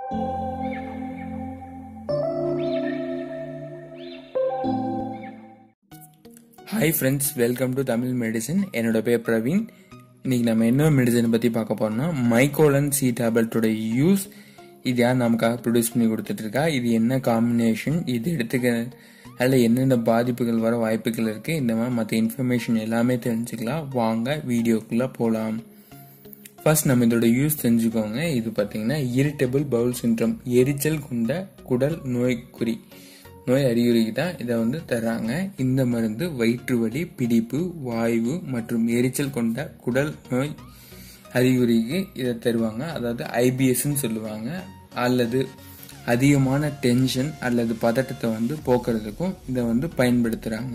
hi friends welcome to Tamil medicine என்னோட பேர் பிரவீன் இன்னைக்கு நம்ம என்ன மெடிசனை பற்றி பார்க்க போறோம்னா மைக்கோலன் சி டேப்லெட்டோட யூஸ் இது யார் நமக்காக ப்ரொடியூஸ் பண்ணி கொடுத்துட்டு இருக்கா இது என்ன காம்பினேஷன் இது எடுத்துக்க அதில் என்னென்ன பாதிப்புகள் வர வாய்ப்புகள் இருக்கு இந்த மாதிரி மற்ற இன்ஃபர்மேஷன் எல்லாமே தெரிஞ்சுக்கலாம் வாங்க வீடியோக்குள்ள போகலாம் ஃபர்ஸ்ட் நம்ம இதோட யூஸ் தெரிஞ்சுக்கோங்க இது பார்த்தீங்கன்னா இரிட்டபிள் பவுல் சின்ட்ரம் எரிச்சல் கொண்ட குடல் நோய்க்குறி நோய் அறிகுறிக்கு தான் இதை வந்து தர்றாங்க இந்த மருந்து வயிற்று வலி பிடிப்பு வாய்வு மற்றும் எரிச்சல் கொண்ட குடல் நோய் அறிகுறிக்கு இதை தருவாங்க அதாவது ஐபிஎஸ்ன்னு சொல்லுவாங்க அல்லது அதிகமான டென்ஷன் அல்லது பதட்டத்தை வந்து போக்குறதுக்கும் இதை வந்து பயன்படுத்துகிறாங்க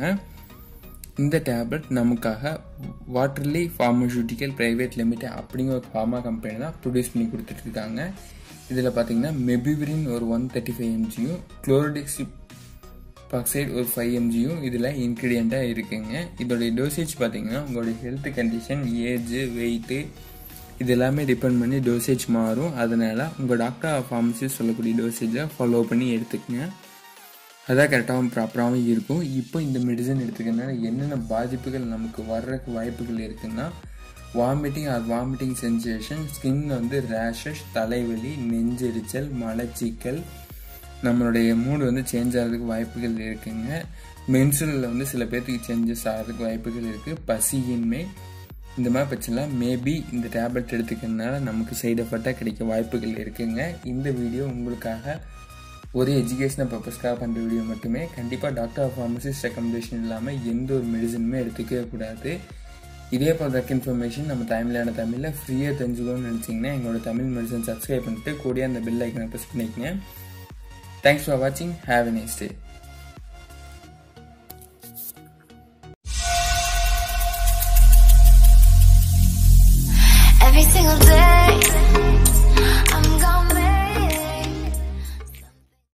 இந்த டேப்லெட் நமக்காக வாட்டர்லி ஃபார்மசூட்டிக்கல் பிரைவேட் லிமிடெட் அப்படிங்கிற ஒரு ஃபார்மா கம்பெனி தான் ப்ரொடியூஸ் பண்ணி கொடுத்துட்டு இருக்காங்க இதில் பார்த்தீங்கன்னா மெபிவிரின் ஒரு ஒன் தேர்ட்டி ஃபைவ் எம்ஜியும் குளோரோடிக்ஸி பாக்சைடு ஒரு ஃபைவ் எம்ஜியும் இதில் இன்க்ரீடியண்ட்டாக இருக்குங்க இதோடைய டோசேஜ் பார்த்தீங்கன்னா உங்களுடைய ஹெல்த் கண்டிஷன் ஏஜ் வெயிட்டு இது எல்லாமே டிபெண்ட் பண்ணி டோசேஜ் மாறும் அதனால உங்கள் டாக்டர் ஃபார்மசி சொல்லக்கூடிய டோசேஜை ஃபாலோ பண்ணி எடுத்துக்கங்க அதான் கரெக்டாகவும் ப்ராப்பராகவும் இருக்கும் இப்போ இந்த மெடிசன் எடுத்துக்கிறதுனால என்னென்ன பாதிப்புகள் நமக்கு வர்றதுக்கு வாய்ப்புகள் இருக்குன்னா vomiting or vomiting sensation skin வந்து ரேஷஸ் தலைவலி நெஞ்செரிச்சல் மலச்சிக்கல் நம்மளுடைய மூடு வந்து சேஞ்ச் ஆகிறதுக்கு வாய்ப்புகள் இருக்குங்க மென்சுரலில் வந்து சில பேர்த்துக்கு சேஞ்சஸ் ஆகிறதுக்கு வாய்ப்புகள் இருக்குது பசியின்மை இந்த மாதிரி பிரச்சனைலாம் மேபி இந்த டேப்லெட் எடுத்துக்கிறதுனால நமக்கு சைடு எஃபெக்டாக கிடைக்க வாய்ப்புகள் இருக்குங்க இந்த வீடியோ உங்களுக்காக ஒரு எஜுகேஷனல் பர்பஸ்க்காக பண்ணுற வீடியோ மட்டுமே கண்டிப்பாக டாக்டர் ஆஃப் ஃபார்மசிஸ்ட் ரெக்கமெண்டேஷன் இல்லாமல் எந்த ஒரு மெடிசனுமே எடுத்துக்கவே கூடாது இதே போல் ரக் இன்ஃபர்மேஷன் நம்ம தமிழான தமிழில் ஃப்ரீயாக தெரிஞ்சுக்கணும்னு நினச்சிங்கன்னா எங்களோட தமிழ் மெடிசன் சப்ஸ்கிரைப் பண்ணிட்டு கூடிய அந்த பெல் ஐக்கனை ப்ரெஸ் பண்ணிக்கங்க தேங்க்ஸ் ஃபார் வாட்சிங் have a nice day Every single day